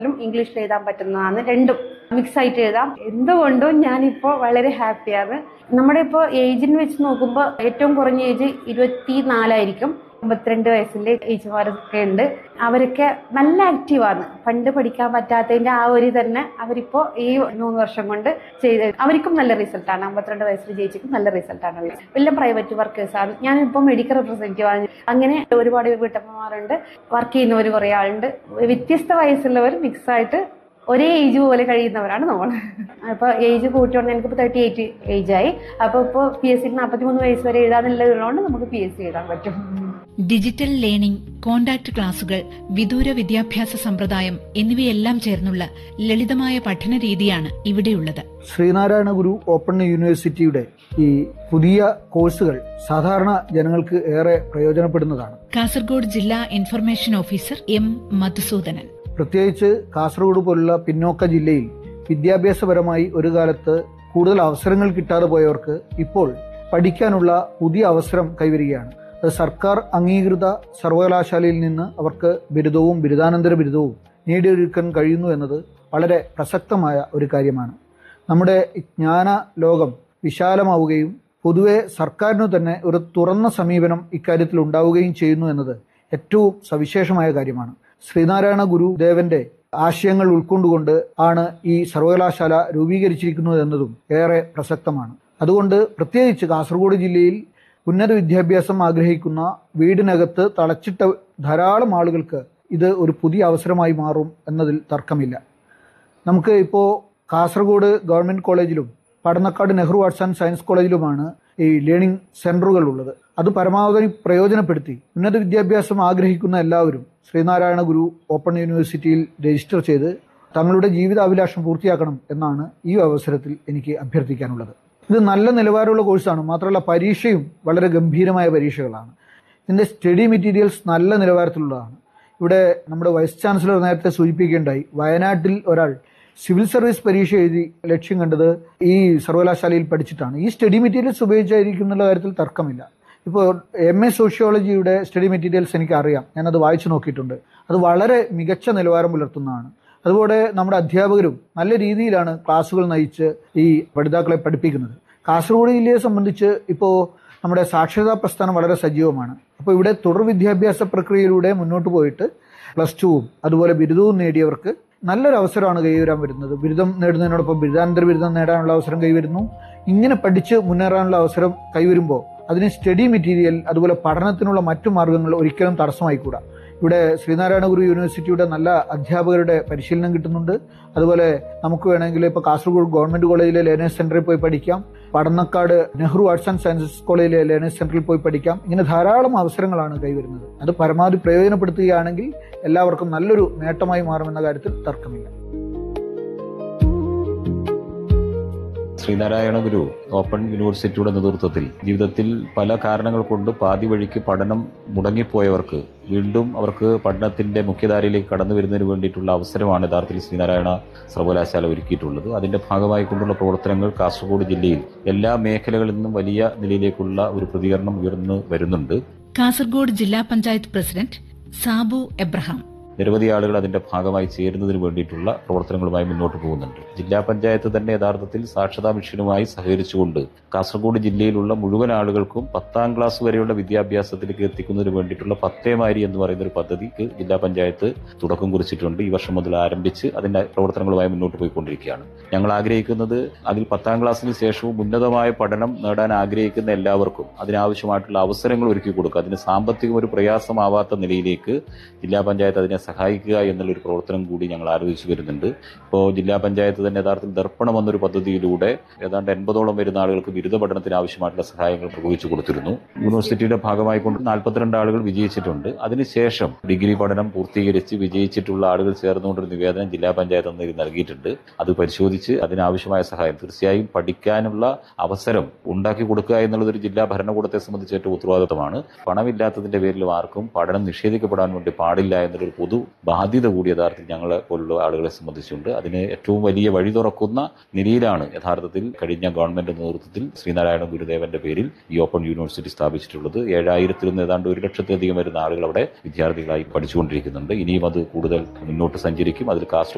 ഇംഗ്ലീഷിൽ എഴുതാൻ പറ്റുന്നതാണ് രണ്ടും മിക്സ് ആയിട്ട് എഴുതാം എന്തുകൊണ്ടും ഞാനിപ്പോൾ വളരെ ഹാപ്പിയാണ് നമ്മുടെ ഇപ്പോൾ ഏജിന് വെച്ച് നോക്കുമ്പോൾ ഏറ്റവും കുറഞ്ഞ ഏജ് ഇരുപത്തി നാലായിരിക്കും അമ്പത്തിരണ്ട് വയസ്സിന്റെ ഏച്ചുമാരൊക്കെ ഉണ്ട് അവരൊക്കെ നല്ല ആക്റ്റീവാണ് പണ്ട് പഠിക്കാൻ പറ്റാത്തതിന്റെ ആ ഒരു തന്നെ അവരിപ്പോ ഈ മൂന്ന് വർഷം കൊണ്ട് ചെയ്ത് അവർക്കും നല്ല റിസൾട്ടാണ് അമ്പത്തിരണ്ട് വയസ്സിൽ ജയിച്ചിട്ടും നല്ല റിസൾട്ടാണ് എല്ലാം പ്രൈവറ്റ് വർക്കേഴ്സ് ആണ് ഞാനിപ്പോൾ മെഡിക്കൽ റെപ്രസെന്റേറ്റീവ് ആണ് അങ്ങനെ ഒരുപാട് വീട്ടമ്മമാരുണ്ട് വർക്ക് ചെയ്യുന്നവർ കുറേ ആളുണ്ട് വ്യത്യസ്ത വയസ്സുള്ളവർ മിക്സ് ആയിട്ട് ഒരേ ഏജ് പോലെ കഴിയുന്നവരാണ് നമ്മൾ അപ്പോൾ ഏജ് കൂട്ടിയോണ്ട് എനിക്കിപ്പോൾ തേർട്ടി എയ്റ്റ് ഏജ് ആയി അപ്പോൾ ഇപ്പോൾ പി എസ് സി നാൽപ്പത്തി മൂന്ന് വയസ്സ് വരെ എഴുതാന്നുള്ളതുകൊണ്ട് നമുക്ക് പി എസ് സി എഴുതാൻ പറ്റും ഡിജിറ്റൽ ലേണിംഗ് കോണ്ടാക്ട് ക്ലാസുകൾ വിദൂര വിദ്യാഭ്യാസ സമ്പ്രദായം എന്നിവയെല്ലാം ചേർന്നുള്ള ലളിതമായ പഠന രീതിയാണ് ഇവിടെയുള്ളത് ശ്രീനാരായണ ഗുരു ഓപ്പൺ യൂണിവേഴ്സിറ്റിയുടെ ഈ പുതിയ കോഴ്സുകൾ സാധാരണ ജനങ്ങൾക്ക് ഏറെ പ്രയോജനപ്പെടുന്നതാണ് കാസർഗോഡ് ജില്ലാ ഇൻഫർമേഷൻ ഓഫീസർ എം മധുസൂദനൻ പ്രത്യേകിച്ച് കാസർഗോഡ് പോലുള്ള പിന്നോക്ക ജില്ലയിൽ വിദ്യാഭ്യാസപരമായി ഒരു കാലത്ത് കൂടുതൽ അവസരങ്ങൾ കിട്ടാതെ പോയവർക്ക് ഇപ്പോൾ പഠിക്കാനുള്ള പുതിയ അവസരം കൈവരികയാണ് അത് സർക്കാർ അംഗീകൃത സർവകലാശാലയിൽ നിന്ന് അവർക്ക് ബിരുദവും ബിരുദാനന്തര ബിരുദവും നേടിയെടുക്കാൻ കഴിയുന്നു എന്നത് വളരെ പ്രസക്തമായ ഒരു കാര്യമാണ് നമ്മുടെ ജ്ഞാന ലോകം വിശാലമാവുകയും പൊതുവെ സർക്കാരിനു തന്നെ ഒരു തുറന്ന സമീപനം ഇക്കാര്യത്തിൽ ഉണ്ടാവുകയും ചെയ്യുന്നു എന്നത് ഏറ്റവും സവിശേഷമായ കാര്യമാണ് ശ്രീനാരായണ ഗുരുദേവന്റെ ആശയങ്ങൾ ഉൾക്കൊണ്ടുകൊണ്ട് ആണ് ഈ സർവകലാശാല രൂപീകരിച്ചിരിക്കുന്നത് എന്നതും ഏറെ പ്രസക്തമാണ് അതുകൊണ്ട് പ്രത്യേകിച്ച് കാസർഗോഡ് ജില്ലയിൽ ഉന്നത വിദ്യാഭ്യാസം ആഗ്രഹിക്കുന്ന വീടിനകത്ത് തളച്ചിട്ട ധാരാളം ആളുകൾക്ക് ഇത് ഒരു പുതിയ അവസരമായി മാറും എന്നതിൽ തർക്കമില്ല നമുക്ക് ഇപ്പോൾ കാസർഗോഡ് ഗവൺമെന്റ് കോളേജിലും Padannakkad Nehru arts and science കോളേജിലുമാണ് ഈ ലേണിംഗ് സെന്ററുകൾ ഉള്ളത് അത് പരമാവധി പ്രയോജനപ്പെടുത്തി ഉന്നത വിദ്യാഭ്യാസം ആഗ്രഹിക്കുന്ന എല്ലാവരും ശ്രീനാരായണ ഗുരു ഓപ്പൺ യൂണിവേഴ്സിറ്റിയിൽ രജിസ്റ്റർ ചെയ്ത് തങ്ങളുടെ ജീവിതാഭിലാഷം പൂർത്തിയാക്കണം എന്നാണ് ഈ അവസരത്തിൽ എനിക്ക് അഭ്യർത്ഥിക്കാനുള്ളത് ഇത് നല്ല നിലവാരമുള്ള കോഴ്സാണ് മാത്രമല്ല പരീക്ഷയും വളരെ ഗംഭീരമായ പരീക്ഷകളാണ് ഇതിന്റെ സ്റ്റഡി മെറ്റീരിയൽസ് നല്ല നിലവാരത്തിലുള്ളതാണ് ഇവിടെ നമ്മുടെ വൈസ് ചാൻസലർ നേരത്തെ സൂചിപ്പിക്കുകയുണ്ടായി വയനാട്ടിൽ ഒരാൾ സിവിൽ സർവീസ് പരീക്ഷ എഴുതി ലക്ഷ്യം കണ്ടത് ഈ സർവകലാശാലയിൽ പഠിച്ചിട്ടാണ് ഈ സ്റ്റഡി മെറ്റീരിയൽസ് ഉപയോഗിച്ചായിരിക്കും എന്നുള്ള കാര്യത്തിൽ തർക്കമില്ല ഇപ്പോൾ എം എ സോഷ്യോളജിയുടെ സ്റ്റഡി മെറ്റീരിയൽസ് എനിക്ക് അറിയാം ഞാനത് വായിച്ചു നോക്കിയിട്ടുണ്ട് അത് വളരെ മികച്ച നിലവാരം പുലർത്തുന്നതാണ് അതുപോലെ നമ്മുടെ അധ്യാപകരും നല്ല രീതിയിലാണ് ക്ലാസ്സുകൾ നയിച്ച് ഈ പഠിതാക്കളെ പഠിപ്പിക്കുന്നത് കാസർഗോഡ് ജില്ലയെ സംബന്ധിച്ച് ഇപ്പോൾ നമ്മുടെ സാക്ഷരതാ പ്രസ്ഥാനം വളരെ സജീവമാണ് അപ്പോൾ ഇവിടെ തുടർ വിദ്യാഭ്യാസ പ്രക്രിയയിലൂടെ മുന്നോട്ട് പോയിട്ട് പ്ലസ് ടുവും അതുപോലെ ബിരുദവും നേടിയവർക്ക് നല്ലൊരു അവസരമാണ് കൈവരാൻ വരുന്നത് ബിരുദം നേടുന്നതിനോടൊപ്പം ബിരുദാനന്തര ബിരുദം നേടാനുള്ള അവസരം കൈവരുന്നു ഇങ്ങനെ പഠിച്ച് മുന്നേറാനുള്ള അവസരം കൈവരുമ്പോൾ അതിന് സ്റ്റഡി മെറ്റീരിയൽ അതുപോലെ പഠനത്തിനുള്ള മറ്റു മാർഗങ്ങൾ ഒരിക്കലും തടസ്സമായിക്കൂടാ ഇവിടെ ശ്രീനാരായണ ഗുരു യൂണിവേഴ്സിറ്റിയുടെ നല്ല അധ്യാപകരുടെ പരിശീലനം കിട്ടുന്നുണ്ട് അതുപോലെ നമുക്ക് വേണമെങ്കിൽ ഇപ്പോൾ കാസർഗോഡ് ഗവൺമെന്റ് കോളേജിലെ ലേണേഴ്സ് സെന്ററിൽ പോയി പഠിക്കാം Padannakkad Nehru arts and sciences കോളേജിലെ ലേണേഴ്സ് സെന്ററിൽ പോയി പഠിക്കാം ഇങ്ങനെ ധാരാളം അവസരങ്ങളാണ് കൈവരുന്നത് അത് പരമാവധി പ്രയോജനപ്പെടുത്തുകയാണെങ്കിൽ എല്ലാവർക്കും നല്ലൊരു നേട്ടമായി മാറുമെന്ന കാര്യത്തിൽ തർക്കമില്ല ശ്രീനാരായണ ഗുരു ഓപ്പൺ യൂണിവേഴ്സിറ്റിയുടെ നേതൃത്വത്തിൽ ജീവിതത്തിൽ പല കാരണങ്ങൾ കൊണ്ട് പാതി വഴിക്ക് പഠനം മുടങ്ങിപ്പോയവർക്ക് വീണ്ടും അവർക്ക് പഠനത്തിന്റെ മുഖ്യധാരയിലേക്ക് കടന്നു വരുന്നതിന് വേണ്ടിയിട്ടുള്ള അവസരമാണ് യഥാർത്ഥത്തിൽ ശ്രീനാരായണ സർവകലാശാല ഒരുക്കിയിട്ടുള്ളത് അതിന്റെ ഭാഗമായി കൊണ്ടുള്ള പ്രവർത്തനങ്ങൾ കാസർഗോഡ് ജില്ലയിൽ എല്ലാ മേഖലകളിൽ നിന്നും വലിയ നിലയിലേക്കുള്ള ഒരു പ്രതികരണം ഉയർന്നു വരുന്നുണ്ട് കാസർഗോഡ് ജില്ലാ പഞ്ചായത്ത് പ്രസിഡന്റ് സാബു എബ്രഹാം നിരവധി ആളുകൾ അതിന്റെ ഭാഗമായി ചേരുന്നതിന് വേണ്ടിയിട്ടുള്ള പ്രവർത്തനങ്ങളുമായി മുന്നോട്ട് പോകുന്നുണ്ട് ജില്ലാ പഞ്ചായത്ത് തന്നെ യഥാർത്ഥത്തിൽ സാക്ഷരതാ മിഷനുമായി സഹകരിച്ചുകൊണ്ട് കാസർഗോഡ് ജില്ലയിലുള്ള മുഴുവൻ ആളുകൾക്കും പത്താം ക്ലാസ് വരെയുള്ള വിദ്യാഭ്യാസത്തിലേക്ക് എത്തിക്കുന്നതിന് വേണ്ടിയിട്ടുള്ള പത്തേമാരി എന്ന് പറയുന്ന ഒരു പദ്ധതിക്ക് ജില്ലാ പഞ്ചായത്ത് തുടക്കം കുറിച്ചിട്ടുണ്ട് ഈ വർഷം മുതൽ ആരംഭിച്ച് അതിന്റെ പ്രവർത്തനങ്ങളുമായി മുന്നോട്ട് പോയിക്കൊണ്ടിരിക്കുകയാണ് ഞങ്ങൾ ആഗ്രഹിക്കുന്നത് അതിൽ പത്താം ക്ലാസ്സിന് ശേഷവും ഉന്നതമായ പഠനം നേടാൻ ആഗ്രഹിക്കുന്ന എല്ലാവർക്കും അതിനാവശ്യമായിട്ടുള്ള അവസരങ്ങൾ ഒരുക്കി കൊടുക്കുക അതിന് സാമ്പത്തികം ഒരു പ്രയാസമാവാത്ത നിലയിലേക്ക് ജില്ലാ പഞ്ചായത്ത് അതിനെ സഹായിക്കുക എന്നുള്ളൊരു പ്രവർത്തനം കൂടി ഞങ്ങൾ ആലോചിച്ചു വരുന്നുണ്ട് ഇപ്പോൾ ജില്ലാ പഞ്ചായത്ത് തന്നെ യഥാർത്ഥത്തിൽ ദർപ്പണം എന്നൊരു പദ്ധതിയിലൂടെ ഏതാണ്ട് എൺപതോളം വരുന്ന ആളുകൾക്ക് ബിരുദ പഠനത്തിന് ആവശ്യമായിട്ടുള്ള സഹായങ്ങൾ നിർവഹിച്ചു കൊടുത്തിരുന്നു യൂണിവേഴ്സിറ്റിയുടെ ഭാഗമായി കൊണ്ട് നാൽപ്പത്തിരണ്ട് ആളുകൾ വിജയിച്ചിട്ടുണ്ട് അതിനുശേഷം ഡിഗ്രി പഠനം പൂർത്തീകരിച്ച് വിജയിച്ചിട്ടുള്ള ആളുകൾ ചേർന്നുകൊണ്ടൊരു നിവേദനം ജില്ലാ പഞ്ചായത്ത് എന്നതിൽ നൽകിയിട്ടുണ്ട് അത് പരിശോധിച്ച് അതിനാവശ്യമായ സഹായം തീർച്ചയായും പഠിക്കാനുള്ള അവസരം ഉണ്ടാക്കി കൊടുക്കുക എന്നുള്ളത് ഒരു ജില്ലാ ഭരണകൂടത്തെ സംബന്ധിച്ച് ഏറ്റവും ഉത്തരവാദിത്തമാണ് പണമില്ലാത്തതിന്റെ പേരിൽ ആർക്കും പഠനം നിഷേധിക്കപ്പെടാൻ വേണ്ടി പാടില്ല എന്നുള്ളൊരു പൊതു ബാധ്യത കൂടി യഥാർത്ഥത്തിൽ ഞങ്ങളെ പോലുള്ള ആളുകളെ സംബന്ധിച്ചുണ്ട് അതിന് ഏറ്റവും വലിയ വഴി തുറക്കുന്ന നിലയിലാണ് യഥാർത്ഥത്തിൽ കഴിഞ്ഞ ഗവൺമെന്റ് നേതൃത്വത്തിൽ ശ്രീനാരായണ ഗുരുദേവന്റെ പേരിൽ ഈ ഓപ്പൺ യൂണിവേഴ്സിറ്റി സ്ഥാപിച്ചിട്ടുള്ളത് ഏഴായിരത്തിൽ നിന്ന് ഏതാണ്ട് ഒരു ലക്ഷത്തിലധികം വരുന്ന ആളുകൾ അവിടെ വിദ്യാർത്ഥികളായി പഠിച്ചുകൊണ്ടിരിക്കുന്നുണ്ട് ഇനിയും അത് കൂടുതൽ മുന്നോട്ട് സഞ്ചരിക്കും അതിൽ കാസർഗോഡ്